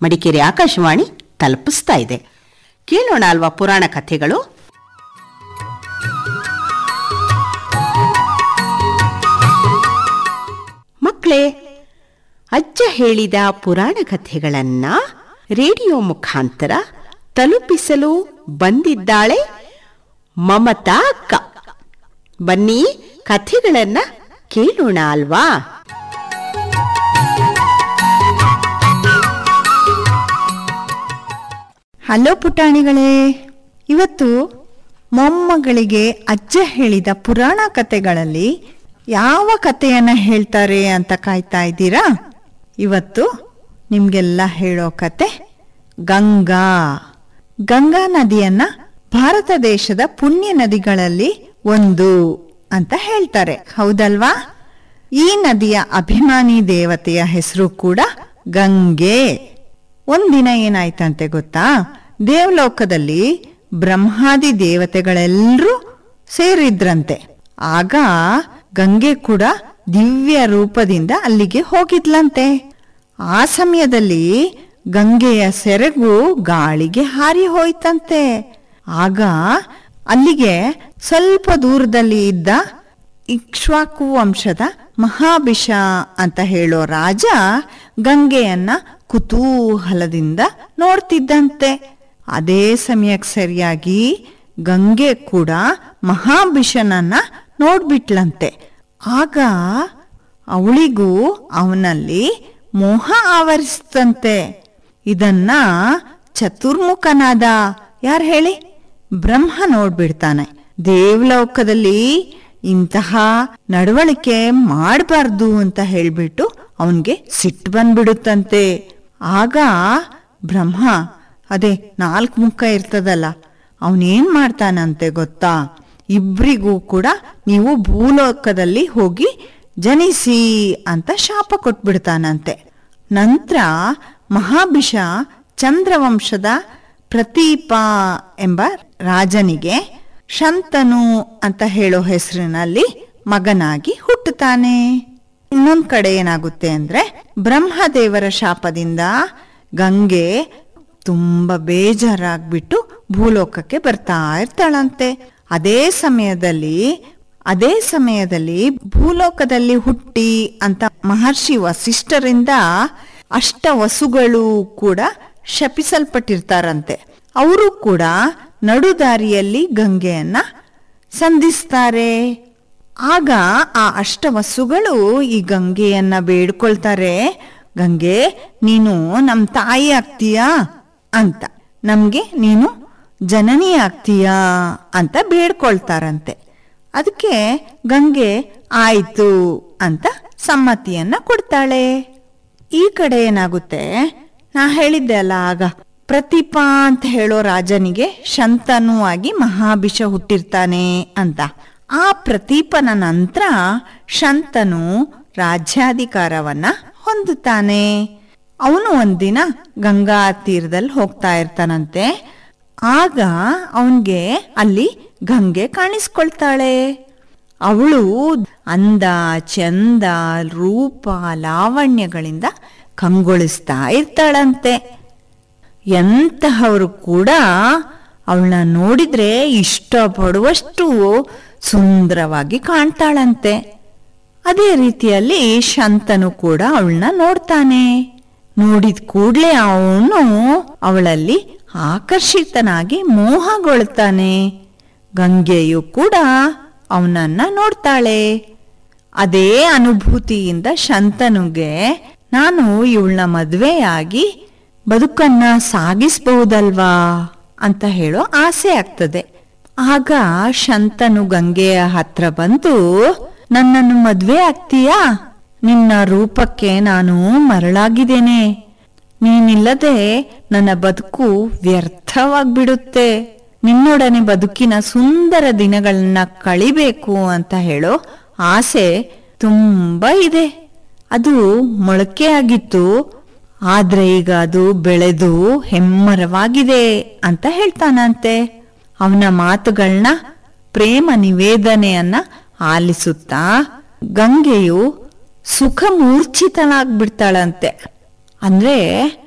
ಮಡಿಕೇರಿ ಆಕಾಶವಾಣಿ ತಲುಪಿಸ್ತಾ ಇದೆ ಕೇಳೋಣ ಅಲ್ವಾ ಪುರಾಣ ಕಥೆಗಳು ಮಕ್ಕಳೇ ಅಜ್ಜ ಹೇಳಿದ ಪುರಾಣ ಕಥೆಗಳನ್ನ ರೇಡಿಯೋ ಮುಖಾಂತರ ತಲುಪಿಸಲು ಬಂದಿದ್ದಾಳೆ ಮಮತಾ ಅಕ್ಕ ಬನ್ನಿ ಕಥೆಗಳನ್ನ ಕೇಳೋಣ ಅಲ್ವಾ ಹಲೋ ಪುಟಾಣಿಗಳೇ ಇವತ್ತು ಮೊಮ್ಮಗಳಿಗೆ ಅಜ್ಜ ಹೇಳಿದ ಪುರಾಣ ಕತೆಗಳಲ್ಲಿ ಯಾವ ಕಥೆಯನ್ನ ಹೇಳ್ತಾರೆ ಅಂತ ಕಾಯ್ತಾ ಇದ್ದೀರಾ ಇವತ್ತು ನಿಮ್ಗೆಲ್ಲ ಹೇಳೋ ಕತೆ ಗಂಗಾ ಗಂಗಾ ನದಿಯನ್ನ ಭಾರತ ದೇಶದ ಪುಣ್ಯ ನದಿಗಳಲ್ಲಿ ಒಂದು ಅಂತ ಹೇಳ್ತಾರೆ ಹೌದಲ್ವಾ ಈ ನದಿಯ ಅಭಿಮಾನಿ ದೇವತೆಯ ಹೆಸರು ಕೂಡ ಗಂಗೆ ಒಂದಿನ ಏನಾಯ್ತಂತೆ ಗೊತ್ತಾ ದೇವಲೋಕದಲ್ಲಿ ಬ್ರಹ್ಮಾದಿ ದೇವತೆಗಳೆಲ್ಲರೂ ಸೇರಿದ್ರಂತೆ ಆಗ ಗಂಗೆ ಕೂಡ ದಿವ್ಯ ರೂಪದಿಂದ ಅಲ್ಲಿಗೆ ಹೋಗಿದ್ಲಂತೆ ಆ ಸಮಯದಲ್ಲಿ ಗಂಗೆಯ ಸೆರಗು ಗಾಳಿಗೆ ಹಾರಿ ಹೋಯ್ತಂತೆ ಆಗ ಅಲ್ಲಿಗೆ ಸ್ವಲ್ಪ ದೂರದಲ್ಲಿ ಇದ್ದ ಇಕ್ಷ್ವಾಕು ವಂಶದ ಮಹಾಭಿಷ ಅಂತ ಹೇಳೋ ರಾಜ ಗಂಗೆಯನ್ನ ಕುತೂಹಲದಿಂದ ನೋಡ್ತಿದ್ದಂತೆ ಅದೇ ಸಮಯಕ್ಕೆ ಸರಿಯಾಗಿ ಗಂಗೆ ಕೂಡ ಮಹಾಭಿಷನನ್ನ ನೋಡ್ಬಿಟ್ಲಂತೆ ಆಗ ಅವಳಿಗೂ ಅವನಲ್ಲಿ ಮೋಹ ಆವರಿಸ್ತಂತೆ ಇದನ್ನ ಚತುರ್ಮುಖನಾದ ಯಾರು ಹೇಳಿ ಬ್ರಹ್ಮ ನೋಡ್ಬಿಡ್ತಾನೆ ದೇವಲೋಕದಲ್ಲಿ ಇಂತಹ ನಡವಳಿಕೆ ಮಾಡಬಾರ್ದು ಅಂತ ಹೇಳ್ಬಿಟ್ಟು ಅವನ್ಗೆ ಸಿಟ್ಟು ಬಂದ್ಬಿಡುತ್ತಂತೆ ಆಗ ಬ್ರಹ್ಮ ಅದೇ ನಾಲ್ಕು ಮುಖ ಇರ್ತದಲ್ಲ ಅವನೇನ್ ಮಾಡ್ತಾನಂತೆ ಗೊತ್ತಾ ಇಬ್ರಿಗೂ ಕೂಡ ನೀವು ಭೂಲೋಕದಲ್ಲಿ ಹೋಗಿ ಜನಿಸಿ ಅಂತ ಶಾಪ ಕೊಟ್ಬಿಡ್ತಾನಂತೆ ನಂತರ ಮಹಾಭಿಷ ಚಂದ್ರವಂಶದ ಪ್ರತೀಪ ಎಂಬ ರಾಜನಿಗೆ ಶಂತನು ಅಂತ ಹೇಳೋ ಹೆಸರಿನಲ್ಲಿ ಮಗನಾಗಿ ಹುಟ್ಟುತ್ತಾನೆ ಇನ್ನೊಂದ್ ಕಡೆ ಏನಾಗುತ್ತೆ ಅಂದ್ರೆ ಬ್ರಹ್ಮದೇವರ ಶಾಪದಿಂದ ಗಂಗೆ ತುಂಬಾ ಬೇಜಾರಾಗ್ಬಿಟ್ಟು ಭೂಲೋಕಕ್ಕೆ ಬರ್ತಾ ಇರ್ತಾಳಂತೆ ಅದೇ ಸಮಯದಲ್ಲಿ ಅದೇ ಸಮಯದಲ್ಲಿ ಭೂಲೋಕದಲ್ಲಿ ಹುಟ್ಟಿ ಅಂತ ಮಹರ್ಷಿ ವಸಿಷ್ಠರಿಂದ ಅಷ್ಟ ವಸುಗಳು ಕೂಡ ಶಪಿಸಲ್ಪಟ್ಟಿರ್ತಾರಂತೆ ಅವರು ಕೂಡ ನಡುದಾರಿಯಲ್ಲಿ ಗಂಗೆಯನ್ನ ಸಂಧಿಸ್ತಾರೆ ಆಗ ಆ ಅಷ್ಟವಸುಗಳು ಈ ಗಂಗೆಯನ್ನ ಬೇಡ್ಕೊಳ್ತಾರೆ ಗಂಗೆ ನೀನು ನಮ್ ತಾಯಿ ಆಗ್ತೀಯಾ ಅಂತ ನಮ್ಗೆ ನೀನು ಜನನಿ ಆಗ್ತೀಯಾ ಅಂತ ಬೇಡ್ಕೊಳ್ತಾರಂತೆ ಅದಕ್ಕೆ ಗಂಗೆ ಆಯ್ತು ಅಂತ ಸಮ್ಮತಿಯನ್ನ ಕೊಡ್ತಾಳೆ ಈ ಕಡೆ ಏನಾಗುತ್ತೆ ನಾ ಹೇಳಿದ್ದೆ ಅಲ್ಲ ಆಗ ಪ್ರತಿಪಾ ಅಂತ ಹೇಳೋ ರಾಜನಿಗೆ ಶಂತನು ಆಗಿ ಮಹಾಭಿಷ ಹುಟ್ಟಿರ್ತಾನೆ ಅಂತ ಆ ಪ್ರತೀಪನ ನಂತರ ಶಂತನು ರಾಜ್ಯಾಧಿಕಾರವನ್ನ ಹೊಂದುತ್ತಾನೆ ಅವನು ಒಂದಿನ ಗಂಗಾ ತೀರದಲ್ಲಿ ಹೋಗ್ತಾ ಇರ್ತಾನಂತೆ ಆಗ ಅವನ್ಗೆ ಅಲ್ಲಿ ಗಂಗೆ ಕಾಣಿಸ್ಕೊಳ್ತಾಳೆ ಅವಳು ಅಂದ ಚಂದ ರೂಪ ಲಾವಣ್ಯಗಳಿಂದ ಕಂಗೊಳಿಸ್ತಾ ಇರ್ತಾಳಂತೆ ಎಂತಹವರು ಕೂಡ ಅವಳನ್ನ ನೋಡಿದ್ರೆ ಇಷ್ಟಪಡುವಷ್ಟು ಸುಂದರವಾಗಿ ಕಾಣ್ತಾಳಂತೆ ಅದೇ ರೀತಿಯಲ್ಲಿ ಶಂತನು ಕೂಡ ಅವಳನ್ನ ನೋಡ್ತಾನೆ ನೋಡಿದ ಕೂಡ್ಲೆ ಅವನು ಅವಳಲ್ಲಿ ಆಕರ್ಷಿತನಾಗಿ ಮೋಹಗೊಳ್ತಾನೆ ಗಂಗೆಯು ಕೂಡ ಅವನನ್ನ ನೋಡ್ತಾಳೆ ಅದೇ ಅನುಭೂತಿಯಿಂದ ಶಂತನುಗೆ ನಾನು ಇವಳನ್ನ ಮದ್ವೆಯಾಗಿ ಬದುಕನ್ನ ಸಾಗಿಸಬಹುದಲ್ವಾ ಅಂತ ಹೇಳೋ ಆಸೆ ಆಗ್ತದೆ ಆಗ ಶಂತನು ಗಂಗೆಯ ಹತ್ರ ಬಂದು ನನ್ನನ್ನು ಮದ್ವೆ ಆಗ್ತೀಯಾ ನಿನ್ನ ರೂಪಕ್ಕೆ ನಾನು ಮರಳಾಗಿದ್ದೇನೆ ನೀನಿಲ್ಲದೆ ನನ್ನ ಬದುಕು ವ್ಯರ್ಥವಾಗ್ಬಿಡುತ್ತೆ ನಿನ್ನೊಡನೆ ಬದುಕಿನ ಸುಂದರ ದಿನಗಳನ್ನ ಕಳಿಬೇಕು ಅಂತ ಹೇಳೋ ಆಸೆ ತುಂಬಾ ಇದೆ ಅದು ಮೊಳಕೆ ಆಗಿತ್ತು ಆದ್ರೆ ಈಗ ಅದು ಬೆಳೆದು ಹೆಮ್ಮರವಾಗಿದೆ ಅಂತ ಹೇಳ್ತಾನಂತೆ ಅವನ ಮಾತುಗಳನ್ನ ಪ್ರೇಮ ನಿವೇದನೆಯನ್ನ ಆಲಿಸುತ್ತಾ ಗಂಗೆಯು ಸುಖ ಮೂರ್ಛಿತನಾಗ್ಬಿಡ್ತಾಳಂತೆ ಅಂದ್ರೆ